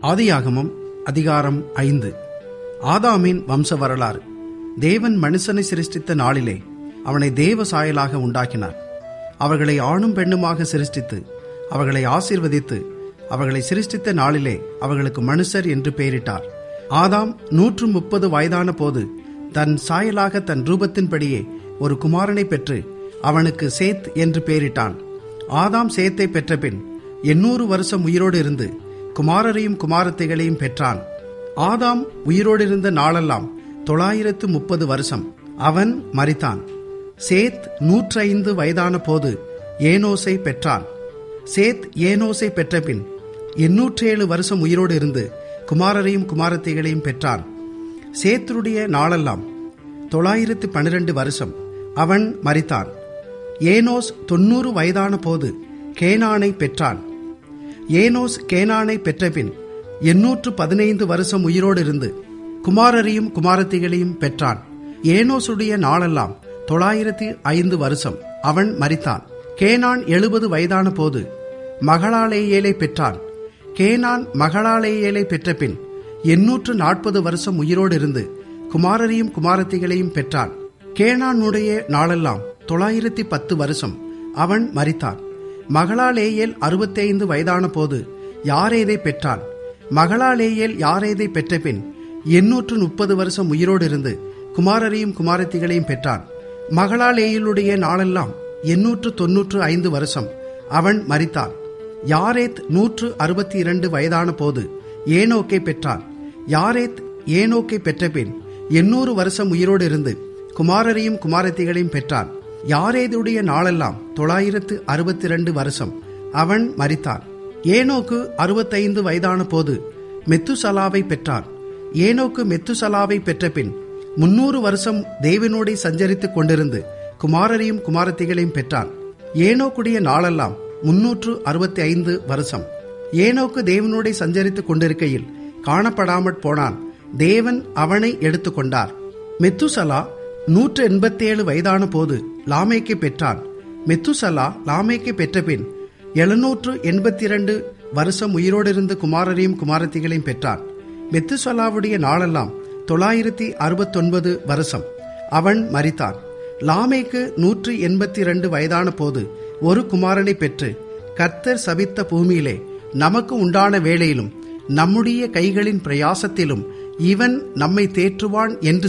ஆதியாகமம் அதிகாரம் ஐந்து ஆதாமின் வம்ச வரலாறு தேவன் மனுஷனை சிருஷ்டித்த நாளிலே அவனை தேவ சாயலாக உண்டாக்கினார் அவர்களை ஆணும் பெண்ணுமாக சிருஷ்டித்து அவர்களை ஆசீர்வதித்து அவர்களை சிருஷ்டித்த நாளிலே அவர்களுக்கு மனுஷர் என்று பெயரிட்டார் ஆதாம் நூற்று முப்பது வயதான போது தன் சாயலாக தன் ரூபத்தின்படியே ஒரு குமாரனை பெற்று அவனுக்கு சேத் என்று பெயரிட்டான் ஆதாம் சேத்தை பெற்றபின் எண்ணூறு வருஷம் உயிரோடு இருந்து குமாரரையும் குமாரத்தைகளையும் பெற்றான் ஆதாம் உயிரோடு இருந்த நாளெல்லாம் தொள்ளாயிரத்து முப்பது வருஷம் அவன் மரித்தான் சேத் நூற்றைந்து வயதான போது ஏனோசை பெற்றான் சேத் ஏனோசை பெற்றபின் எண்ணூற்றேழு வருஷம் உயிரோடு இருந்து குமாரரையும் குமாரத்தைகளையும் பெற்றான் சேத்தருடைய நாளெல்லாம் தொள்ளாயிரத்து பன்னிரண்டு வருஷம் அவன் மரித்தான் ஏனோஸ் தொன்னூறு வயதான போது கேனானை பெற்றான் ஏனோஸ் கேனானை பெற்றபின் எண்ணூற்று பதினைந்து வருஷம் உயிரோடு இருந்து குமாரரையும் குமாரத்திகளையும் பெற்றான் ஏனோசுடைய நாளெல்லாம் தொள்ளாயிரத்தி ஐந்து வருஷம் அவன் மரித்தான் கேனான் எழுபது வயதான போது மகளாலேயேலை பெற்றான் கேனான் மகளாலேயேலை பெற்றபின் எண்ணூற்று நாற்பது வருஷம் உயிரோடு இருந்து குமாரரையும் குமாரத்திகளையும் பெற்றான் கேனானுடைய நாளெல்லாம் தொள்ளாயிரத்தி பத்து வருஷம் அவன் மரித்தான் மகளாலேயேல் அறுபத்தைந்து வயதான போது யாரேதை பெற்றான் மகளாலேயேல் யாரேதை பெற்றபின் எண்ணூற்று முப்பது வருஷம் உயிரோடு இருந்து குமாரரையும் குமாரத்திகளையும் பெற்றான் மகளாலேயலுடைய நாளெல்லாம் எண்ணூற்று தொன்னூற்று ஐந்து வருஷம் அவன் மரித்தான் யாரேத் நூற்று அறுபத்தி இரண்டு வயதான போது ஏனோக்கை பெற்றான் யாரேத் ஏனோக்கை பெற்றபின் எண்ணூறு வருஷம் உயிரோடு இருந்து குமாரரையும் குமாரத்திகளையும் பெற்றான் யாரேதுடைய நாளெல்லாம் தொள்ளாயிரத்து அறுபத்தி இரண்டு வருஷம் அவன் மரித்தான் ஏனோக்கு அறுபத்தைந்து வயதான போது மெத்துசலாவை பெற்றான் ஏனோக்கு மெத்துசலாவை பெற்றபின் முன்னூறு வருஷம் தேவனோடே சஞ்சரித்துக் கொண்டிருந்து குமாரரையும் குமாரத்திகளையும் பெற்றான் ஏனோக்குடைய நாளெல்லாம் முன்னூற்று அறுபத்தி ஐந்து வருஷம் ஏனோக்கு தேவனோடே சஞ்சரித்துக் கொண்டிருக்கையில் காணப்படாமற் போனான் தேவன் அவனை எடுத்துக்கொண்டார் மெத்துசலா நூற்று எண்பத்தேழு வயதான போது லாமேக்கை பெற்றான் மெத்துசலா லாமேக்கை பெற்றபின் எழுநூற்று எண்பத்தி இரண்டு வருஷம் உயிரோடு இருந்து குமாரரையும் குமாரத்திகளையும் பெற்றான் மெத்துசலாவுடைய நாளெல்லாம் தொள்ளாயிரத்தி அறுபத்தொன்பது வருஷம் அவன் மரித்தான் லாமேக்கு நூற்று எண்பத்தி இரண்டு வயதான போது ஒரு குமாரனை பெற்று கர்த்தர் சபித்த பூமியிலே நமக்கு உண்டான வேளையிலும் நம்முடைய கைகளின் பிரயாசத்திலும் இவன் நம்மை தேற்றுவான் என்று